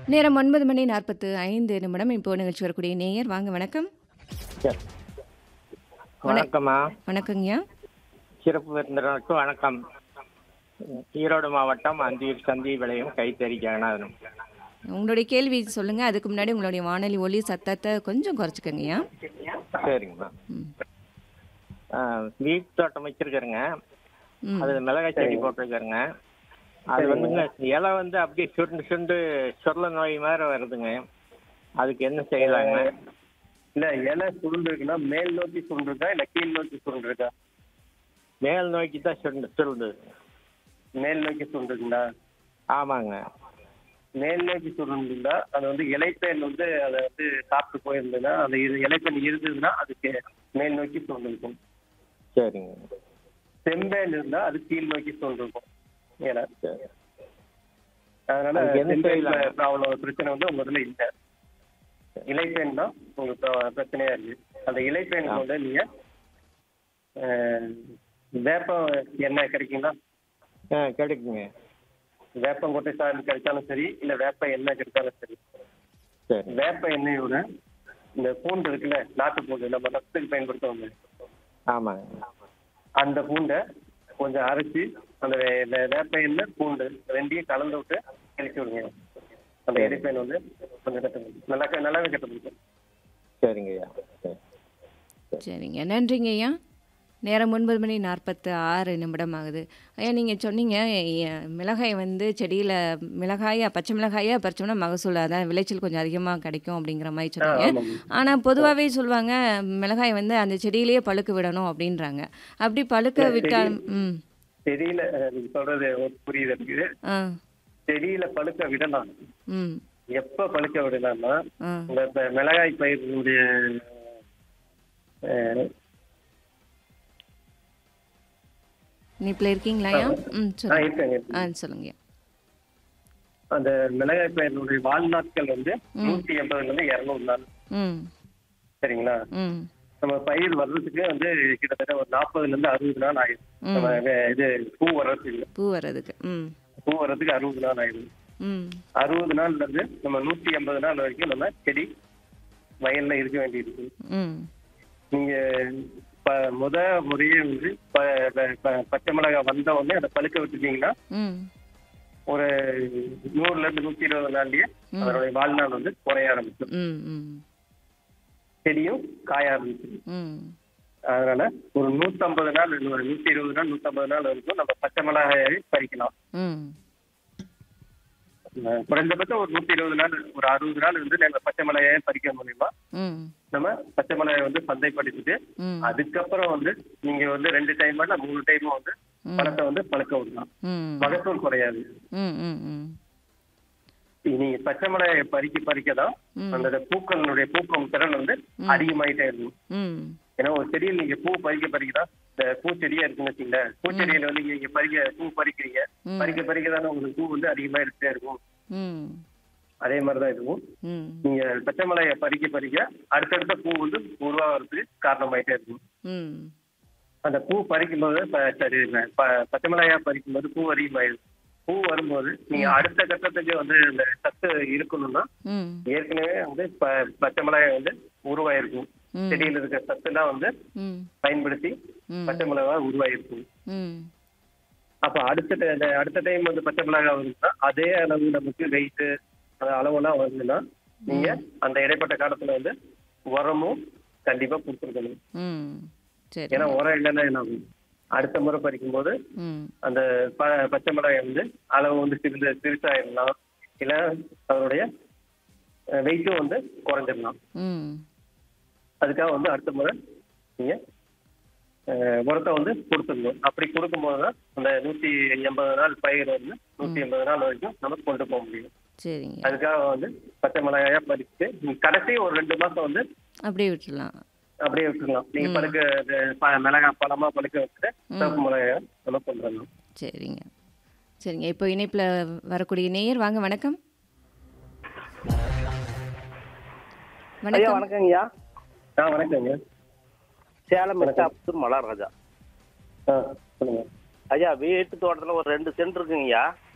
நேரம் ஒன்பது மணி நாற்பத்து ஐந்து நிமிடம் இப்போ நிகழ்ச்சி வரக்கூடிய நேயர் வாங்க வணக்கம் சரி. வணக்கம்மா வணக்கங்கய்யா சிறப்பு விருந்தினருக்கு வணக்கம் ஈரோடு மாவட்டம் அந்தியூர் சந்தி விளையும் கைத்தறி ஜெகநாதனம் உங்களுடைய கேள்வி சொல்லுங்க அதுக்கு முன்னாடி உங்களுடைய வானொலி ஒலி சத்தத்தை கொஞ்சம் குறைச்சிக்கங்கய்யா சரிங்கம்மா ம். ஆ, வீட்டு தோட்டம் வச்சிருக்கிறேங்க ம் அது மிளகாய் செடி போட்டிருக்கிறேங்க அது வந்துங்க இலை வந்து அப்படியே சுருண்டு சுருண்டு சொர்ல நோய் மாதிரி வருதுங்க அதுக்கு என்ன செய்யலாங்க இல்ல இலை சுருண்டுருக்குன்னா மேல் நோக்கி சுருண்டுருக்கா இல்ல கீழ் நோக்கி சுருண்டுருக்கா மேல் நோக்கி தான் சுருண்டு சுருண்டு மேல் நோக்கி சுருண்டுருக்குங்களா ஆமாங்க மேல் நோக்கி சுருண்டுருந்தா அது வந்து இலைப்பேன் வந்து அதை வந்து சாப்பிட்டு போயிருந்ததுன்னா அந்த இரு இலைப்பேன் இருந்ததுன்னா அதுக்கு மேல் நோக்கி சுருண்டிருக்கும் சரிங்க செம்பேன் இருந்தா அது கீழ் நோக்கி சுருண்டிருக்கும் இலை சரி அதனால அதுக்கு என்ன செம்பேன் செய்யலாம்? ப்ராப்ளம் பிரச்சனை வந்து உங்க இதுல இல்ல இலைப்பேன் தான் உங்களுக்கு பிர- பிரச்சனையா இருக்கு அந்த இலைப்பேனுக்கு வந்து நீங்க அஹ், வேப்பம் எண்ணெய் கிடைக்குங்களா ஆ கிடைக்குங்க வேப்பங்கொட்டை சாறு கிடைச்சாலும் சரி இல்ல வேப்ப எண்ணெய் கிடைச்சாலும் சரி சரி வேப்ப எண்ணெயோட இந்த பூண்டு இருக்குல்ல நாட்டு பூண்டு நம்ம ரசத்துக்கு பயன்படுத்துவோம் ஆமாங்க அந்த பூண்டை கொஞ்சம் அரைச்சி அந்த வே- வே- வேப்ப எண்ணெய் பூண்டு ரெண்டையும் கலந்து விட்டு கழிச்சு விடுங்க அந்த எரிப்பேன் வந்து கொஞ்சம் கட்ட நல்லா க- நல்லாவே கட்ட பிடிக்கும் சரிங்கய்யா சரி சரிங்க நன்றிங்க ஐயா நேரம் ஒன்பது மணி நாற்பத்து ஆறு நிமிடம் ஆகுது ஐயா நீங்கள் சொன்னீங்க எ- மிளகாய் வந்து செடியில் மிளகாயா பச்சை மிளகாயா பறிச்சோம்னா மகசூல் அதான் விளைச்சல் கொஞ்சம் அதிகமாக கிடைக்கும் அப்படிங்கிற மாதிரி சொன்னீங்க ஆமாம் ஆனால் பொதுவாகவே சொல்லுவாங்க மிளகாய் வந்து அந்த செடியிலேயே பழுக்க விடணும் அப்படின்றாங்க அப்படி பழுக்க விட்டால் ம் செடியில அஹ், நீங்க சொல்றது புரியுது எனக்கு ஆ செடியில பழுக்க விடலாம் ம் எப்ப பழுக்க விடலாம்னா ஆ இந்த இப்ப மிளகாய் பயிர்களுடைய அஹ், இனிப்பில் இருக்கீங்களா ஐயா ம் ஆ, சொல்லுங்க இருக்கேங்க ஆ சொல்லுங்க அந்த மிளகாய் பயிர்களுடைய வாழ்நாட்கள் வந்து நூத்தி எண்பதுல இருந்து இருநூறு நாள் ம் சரிங்களா ம் நம்ம பயிர் வர்றதுக்கு வந்து கிட்டத்தட்ட ஒரு நாற்பதுல இருந்து அறுபது நாள் ஆயிடும் ம். நம்ம வே- இது பூ வர்றதுக்கு பூ வர்றதுக்கு ம் பூ வர்றதுக்கு அறுபது நாள் ஆயிடும் ம் அறுபது நாள்ல இருந்து நம்ம நூத்தி எண்பது நாள் வரைக்கும் நம்ம செடி வயல்ல இருக்க வேண்டியிருக்கு ம் நீங்க ப- முத முறையே வந்து ப- ப- ப- பச்சை மிளகாய் வந்த உடனே அதை பழுக்க விட்டுட்டீங்கன்னா ம் ஒரு நூறுல இருந்து நூத்தி இருபது நாள்லயே அதனுடைய வாழ்நாள் வந்து குறைய ஆரம்பிக்கும் ம் ம் செடியும் காய ஆரம்பிச்சிடும் ம் அதனால ஒரு நூத்தம்பது நாள் இல்ல ஒரு நூத்தி இருபது நாள் நூத்தம்பது நாள் வரைக்கும் நம்ம பச்சை மிளகாயை பறிக்கலாம் ம் அஹ் குறைந்தபட்சம் ஒரு நூத்தி இருபது நாள் ஒரு அறுபது நாள் வந்து நம்ம பச்சை மிளகாயை பறிக்க முடியுமா ம் நம்ம பச்சை மிளகாயை வந்து சந்தைப்படுத்திட்டு ம் அதுக்கப்புறம் வந்து நீங்க வந்து ரெண்டு டைம் இல்ல மூணு டைம் வந்து ம். பழத்தை வந்து பழுக்க விடலாம் ம் மகசூல் குறையாது ம் ம் ம் நீங்க பச்சை மிளகாயை பறிக்க பறிக்க தான் ம். அந்த பூக்களுடைய பூக்கும் திறன் வந்து அதிகமாயிட்டே இருக்கும் ம் ஏன்னா ஒரு செடியில் நீங்க பூ பறிக்க பறிக்க தான் இந்த பூச்செடியா இருக்குன்னு வச்சுங்களேன் பூச்செடியில வந்து நீங்க பறிக்க பூ பறிக்கிறீங்க ம். பறிக்க பறிக்க தானே உங்களுக்கு பூ வந்து அதிகமா எடுத்துட்டே இருக்கும் ம் அதே மாதிரிதான் இருக்கும் ம் நீங்க பச்சை மிளகாயை பறிக்க பறிக்க அடுத்தடுத்த பூ வந்து உருவாகிறதுக்கு காரணமாயிட்டே இருக்கும் ம் அந்த பூ பறிக்கும் போது ப- சரி ப- பச்சை மிளகாயா பறிக்கும் போது பூ அதிகமாயிடும் பூ வரும்போது நீங்க அடுத்த கட்டத்துக்கு வந்து இந்த சத்து இருக்கணும்னா ம் ஏற்கனவே வந்து ப- பச்சை மிளகாய் வந்து உருவாயிருக்கும் ம். செடியில இருக்க சத்துலாம் வந்து ம் பயன்படுத்தி ம் பச்சை மிளகாய் உருவாயிருக்கும் ம் அப்ப அடுத்த ti- இந்த அடுத்த டைம் வந்து பச்சை மிளகாய் வருதுன்னா அதே அளவு நமக்கு வெயிட் அளவெல்லாம் வருதுன்னா நீங்க அந்த இடைப்பட்ட காலத்துல வந்து உரமும் கண்டிப்பா கொடுத்துருக்கணும் ம் சரி ஏன்னா உரம் இல்லைன்னா என்ன ஆகும் அடுத்த முறை பறிக்கும் போது ம் அந்த ப- பச்சை மிளகாய் வந்து அளவு வந்து சிறிது சிறுசாயிடலாம் இல்ல அதனுடைய வெயிட்டும் வந்து குறைஞ்சிடலாம் ம் அதுக்காக வந்து அடுத்த முறை நீங்க அஹ், உரத்தை வந்து கொடுத்துடணும் அப்படி கொடுக்கும்போது தான் அந்த நூத்தி எண்பது நாள் பயிர் வந்து நூத்தி எண்பது நாள் வரைக்கும் நம்ம கொண்டு போக முடியும் சரிங்க அதுக்காக வந்து பச்சை மிளகாயா பறிச்சுட்டு நீங்க கடைசி ஒரு ரெண்டு மாசம் வந்து அப்படியே விட்டுடலாம் அப்படியே விட்டுருலாம் நீங்க பழுக்க இது ப- மிளகாய் பழமா பழுக்க வச்சுட்டு சிவப்பு மிளகாயா நம்ம கொண்டுடலாம் சரிங்க சரிங்க இப்போ இணைப்பில் வரக்கூடிய நேயர் வாங்க வணக்கம் ஐயா வணக்கம் வணக்கங்கய்யா ஆ வணக்கங்க சேலம் மெட்டாபுத்தூர் மலர் ராஜா ஆ சொல்லுங்க ஐயா வீட்டு தோட்டத்தில் ஒரு ரெண்டு சென்ட் இருக்குங்கய்யா